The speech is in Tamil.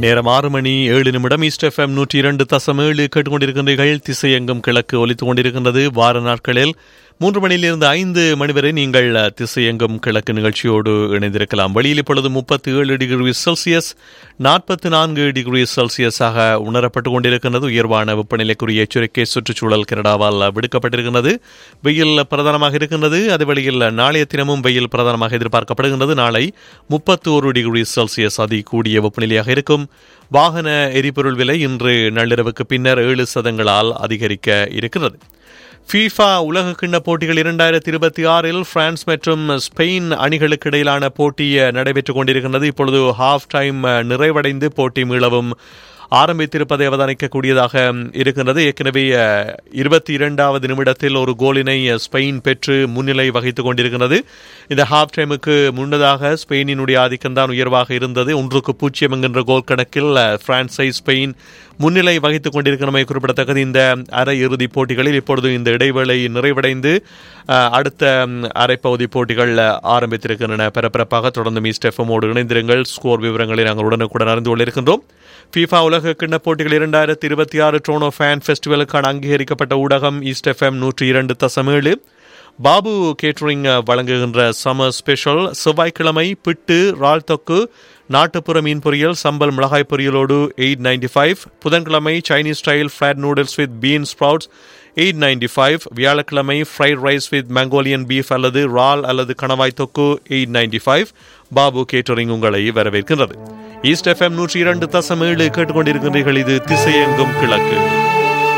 நேரம் ஆறு மணி ஏழு நிமிடம் ஈஸ்ட் எஃப்எம் நூற்றி இரண்டு தசம் ஏழு கேட்டுக்கொண்டிருக்கின்றீர்கள் திசையெங்கும் கிழக்கு ஒலித்துக் கொண்டிருக்கின்றது வார நாட்களில் மூன்று மணியிலிருந்து ஐந்து மணி வரை நீங்கள் திசையெங்கும் கிழக்கு நிகழ்ச்சியோடு இணைந்திருக்கலாம் வெளியில் இப்பொழுது முப்பத்தி ஏழு டிகிரி செல்சியஸ் நாற்பத்தி நான்கு டிகிரி செல்சியஸாக உணரப்பட்டு கொண்டிருக்கின்றது உயர்வான வெப்பநிலைக்குரிய எச்சரிக்கை சுற்றுச்சூழல் கனடாவால் விடுக்கப்பட்டிருக்கின்றது வெயில் பிரதானமாக இருக்கின்றது அது வழியில் நாளைய தினமும் வெயில் பிரதானமாக எதிர்பார்க்கப்படுகின்றது நாளை முப்பத்தி ஒரு டிகிரி செல்சியஸ் அதி கூடிய வெப்பநிலையாக இருக்கும் வாகன எரிபொருள் விலை இன்று நள்ளிரவுக்கு பின்னர் ஏழு சதங்களால் அதிகரிக்க இருக்கிறது ஃபீஃபா உலக கிண்ண போட்டிகள் இரண்டாயிரத்தி இருபத்தி ஆறில் பிரான்ஸ் மற்றும் ஸ்பெயின் அணிகளுக்கு இடையிலான போட்டி நடைபெற்றுக் கொண்டிருக்கின்றது இப்பொழுது ஹாஃப் டைம் நிறைவடைந்து போட்டி மீளவும் ஆரம்பித்திருப்பதை அவதானிக்கக்கூடியதாக இருக்கின்றது ஏற்கனவே இருபத்தி இரண்டாவது நிமிடத்தில் ஒரு கோலினை ஸ்பெயின் பெற்று முன்னிலை வகித்துக் கொண்டிருக்கிறது இந்த ஹாஃப் டைமுக்கு முன்னதாக ஸ்பெயினினுடைய ஆதிக்கம்தான் உயர்வாக இருந்தது ஒன்றுக்கு பூஜ்ஜியம் என்கின்ற கோல் கணக்கில் பிரான்ஸை ஸ்பெயின் முன்னிலை வகித்துக் கொண்டிருக்கிறமை குறிப்பிடத்தக்கது இந்த அரை இறுதிப் போட்டிகளில் இப்பொழுது இந்த இடைவேளை நிறைவடைந்து அடுத்த அரைப்பகுதி போட்டிகள் ஆரம்பித்திருக்கின்றன பரபரப்பாக தொடர்ந்து மீஸ்ட் எஃப்எம்மோடு இணைந்திருங்கள் ஸ்கோர் விவரங்களை நாங்கள் உடனுக்குடன் அறிந்து கொண்டிருக்கின்றோம் ஃபீஃபா உலக கிண்ண போட்டிகள் இரண்டாயிரத்தி இருபத்தி ஆறு ட்ரோனோ ஃபேன் ஃபெஸ்டிவலுக்கான அங்கீகரிக்கப்பட்ட ஊடகம் ஈஸ்ட் எஃப்எம் நூற்றி இரண்டு தசமேழு பாபு கேட்டரிங் வழங்குகின்ற சமர் ஸ்பெஷல் செவ்வாய்க்கிழமை பிட்டு ரால் தொக்கு நாட்டுப்புற மீன் பொரியல் சம்பல் மிளகாய் பொரியலோடு எயிட் நைன்டி ஃபைவ் புதன்கிழமை Chinese style flat noodles with bean sprouts eight ninety five வியாழக்கிழமை fried rice with Mongolian beef அல்லது ரால் அல்லது கணவாய் தொக்கு eight ninety five Babu catering உங்களை வரவேற்கின்றது ஈஸ்ட் எஃப்எம் நூற்றி இரண்டு தசம் ஏழு கேட்டுக்கொண்டிருக்கின்றீர்கள் இது திசையெங்கும் கிழக்கு